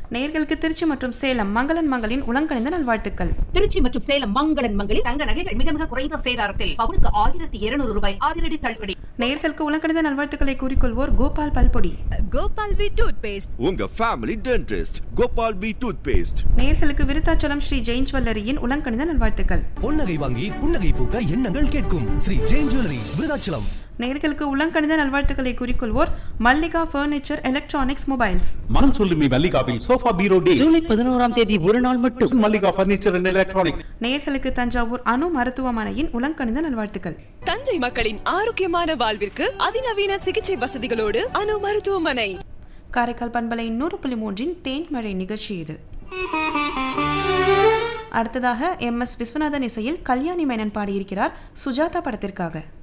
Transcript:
நேயர்களுக்கு திருச்சி மற்றும் சேலம் மங்களன் மங்களின் உலங்கணிந்த நல்வாழ்த்துக்கள் திருச்சி மற்றும் சேலம் மங்களன் மங்களில் தங்க நகைகள் மிக மிக குறைந்த சேதாரத்தில் பவுனுக்கு ஆயிரத்தி இருநூறு ரூபாய் அதிரடி தள்ளுபடி நேயர்களுக்கு உலங்கணிந்த நல்வாழ்த்துக்களை கூறிக்கொள்வோர் கோபால் பல்பொடி கோபால் வி டூத் பேஸ்ட் உங்க family dentist Gopal P toothpaste நேயர்களுக்கு விருத்தாச்சலம் ஸ்ரீ ஜெயின் ஜுவல்லரியின் உலங்கணிந்த நல்வாழ்த்துக்கள் பொன்னகை வாங்கி புன்னகை பூக்க எண்ணங்கள் கேட்கும் ஸ்ரீ ஜெயின் ஜுவல்லரி விருதாச்சலம் நேயர்களுக்கு உலங்கணிந்த நல்வாழ்த்துக்களை கூறிக்கொள்வோர் மல்லிகா ஃபர்னிச்சர் எலக்ட்ரானிக்ஸ் மொபைல்ஸ் மனம் சொல்லுமி மல்லிகாவில் சோஃபா பீரோ டே ஜூலை பதினோராம் தேதி ஒரு நாள் மட்டும் மல்லிகா பர்னிச்சர் அண்ட் எலக்ட்ரானிக்ஸ் நேயர்களுக்கு தஞ்சாவூர் அணு மருத்துவமனையின் உலங்கணிந்த நல்வாழ்த்துக்கள் தஞ்சை மக்களின் ஆரோக்கியமான வாழ்விற்கு அதிநவீன சிகிச்சை வசதிகளோடு அணு மருத்துவமனை காரைக்கால் பண்பலை நூறு புள்ளி மூன்றின் தேன் மழை நிகழ்ச்சி இது அடுத்ததாக எம் எஸ் விஸ்வநாதன் இசையில் கல்யாணி மேனன் பாடியிருக்கிறார் சுஜாதா படத்திற்காக